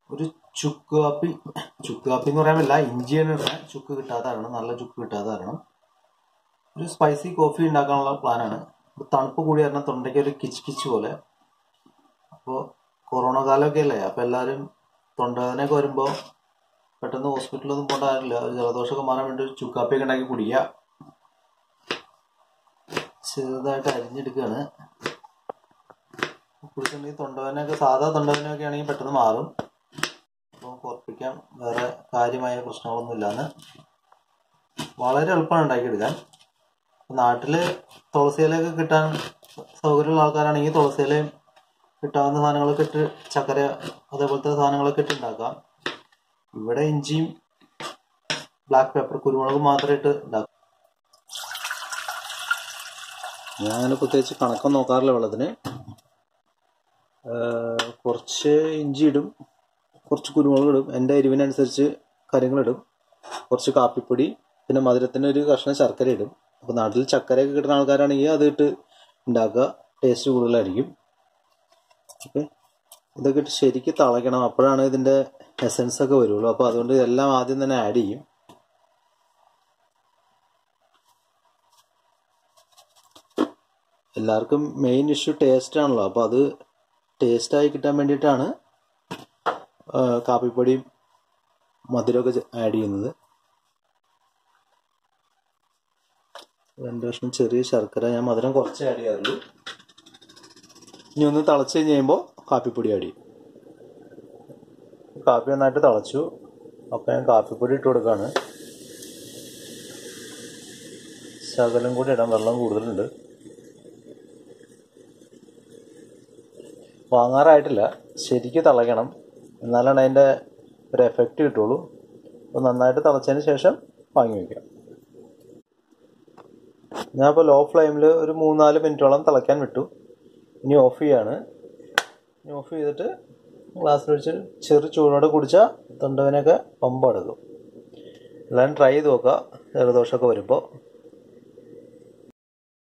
ഒരു ചുക്ക് കാപ്പി ചുക്ക് കാപ്പി എന്ന് പറയാൻ പറ്റില്ല ഇഞ്ചിയാണ് ഇടുന്നത് ചുക്ക് കിട്ടാത്ത കാരണം നല്ല ചുക്ക് കിട്ടാത്ത കാരണം ഒരു സ്പൈസി കോഫി ഉണ്ടാക്കാനുള്ള പ്ലാനാണ് തണുപ്പ് കൂടി കാരണം തൊണ്ടയ്ക്ക് ഒരു കിച്ച് കിച്ച് പോലെ അപ്പോൾ കൊറോണ കാലമൊക്കെ അല്ലേ അപ്പോൾ എല്ലാവരും തൊണ്ടവേദനയൊക്കെ വരുമ്പോൾ പെട്ടെന്ന് ഹോസ്പിറ്റലൊന്നും പോകേണ്ട കാര്യമില്ല ഒരു ജലദോഷമൊക്കെ മാറാൻ വേണ്ടി ഒരു ചുക്കാപ്പിയൊക്കെ ഉണ്ടാക്കി കുടിക്കുക ചെറുതായിട്ട് അരിഞ്ഞെടുക്കുകയാണ് കുടിച്ചിട്ടുണ്ടെങ്കിൽ തൊണ്ടവേദനയൊക്കെ സാധാ തൊണ്ടവേദനയൊക്കെ ആണെങ്കിൽ പെട്ടെന്ന് മാറും അപ്പോൾ ഉറപ്പിക്കാൻ വേറെ കാര്യമായ പ്രശ്നങ്ങളൊന്നും ഇല്ലാന്ന് വളരെ എളുപ്പമാണ് ഉണ്ടാക്കിയെടുക്കാൻ നാട്ടില് തുളസിയിലൊക്കെ കിട്ടാൻ സൗകര്യമുള്ള ആൾക്കാരാണെങ്കിൽ തുളസിയിലയും കിട്ടാവുന്ന സാധനങ്ങളൊക്കെ ഇട്ട് ചക്കര അതേപോലത്തെ സാധനങ്ങളൊക്കെ ഇട്ട് ഉണ്ടാക്കാം ഇവിടെ ഇഞ്ചിയും ബ്ലാക്ക് പെപ്പർ കുരുമുളകും മാത്രമേ ഇട്ട് ഉണ്ടാക്കും ഞാൻ അങ്ങനെ പ്രത്യേകിച്ച് കണക്കൊന്നും നോക്കാറില്ല വെള്ളത്തിന് ഏഹ് കുറച്ച് ഇഞ്ചി ഇടും കുറച്ച് കുരുമുളക് ഇടും എൻ്റെ എരിവിനനുസരിച്ച് കാര്യങ്ങളിടും കുറച്ച് കാപ്പിപ്പൊടി പിന്നെ മധുരത്തിന് ഒരു കഷ്ണം ശർക്കര ഇടും അപ്പോൾ നാട്ടിൽ ചക്കരയൊക്കെ കിട്ടുന്ന ആൾക്കാരാണെങ്കിൽ അത് ഇട്ട് ഉണ്ടാക്കുക ടേസ്റ്റ് കൂടുതലായിരിക്കും ഓക്കെ ഇതൊക്കെ ഇട്ട് ശരിക്ക് തിളയ്ക്കണം അപ്പോഴാണ് ഇതിൻ്റെ എസൻസ് ഒക്കെ വരുള്ളൂ അപ്പോൾ അതുകൊണ്ട് ഇതെല്ലാം ആദ്യം തന്നെ ആഡ് ചെയ്യും എല്ലാവർക്കും മെയിൻ ഇഷ്യൂ ടേസ്റ്റ് ആണല്ലോ അപ്പോൾ അത് ടേസ്റ്റായി കിട്ടാൻ വേണ്ടിയിട്ടാണ് ആ, കാപ്പിപ്പൊടിയും മധുരമൊക്കെ ആഡ് ചെയ്യുന്നത് രണ്ട് കഷ്ണം ചെറിയ ശർക്കര ഞാൻ മധുരം കുറച്ച് ആഡ് ചെയ്യാറുള്ളൂ ഇനി ഒന്ന് തിളച്ച് കഴിഞ്ഞ് കഴിയുമ്പോൾ കാപ്പിപ്പൊടി ആഡ് ചെയ്യും കാപ്പി നന്നായിട്ട് തിളച്ചു അപ്പോൾ ഞാൻ കാപ്പിപ്പൊടി ഇട്ട് കൊടുക്കുകയാണ് ശകലം കൂടി ഇടാം വെള്ളം കൂടുതലുണ്ട് വാങ്ങാറായിട്ടില്ല ശരിക്ക് തിളയ്ക്കണം എന്നാലാണ് അതിൻ്റെ ഒരു എഫക്റ്റ് കിട്ടുള്ളൂ അപ്പോൾ നന്നായിട്ട് തിളച്ചതിന് ശേഷം വാങ്ങി വയ്ക്കാം ഞാൻ ഇപ്പോൾ ലോ ഫ്ലെയിമിൽ ഒരു മൂന്നാല് മിനിറ്റോളം തിളയ്ക്കാൻ വിട്ടു ഇനി ഓഫ് ചെയ്യാണ് ഇനി ഓഫ് ചെയ്തിട്ട് ഗ്ലാസ്സിൽ ഒഴിച്ച് ചെറു ചൂടോടെ കുടിച്ചാൽ തൊണ്ടവനൊക്കെ പമ്പ് എടുക്കും എല്ലാവരും ട്രൈ ചെയ്ത് നോക്കുക ജലദോഷമൊക്കെ വരുമ്പോൾ